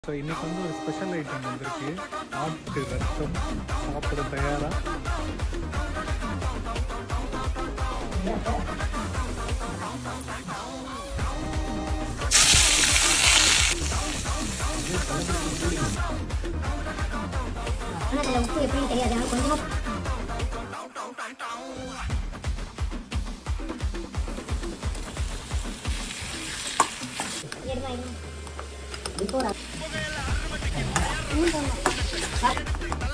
so இன்னைக்கு வந்து ஒரு ஸ்பெஷல் ஐட்டம் வந்திருக்கு ஆட்டு ரத்தம் சாப்பிட தயாரா ஆனால் அதில் உப்பு எப்படின்னு தெரியாது ஆனால் கொஞ்சமாக எடுமா எடுமா இப்போ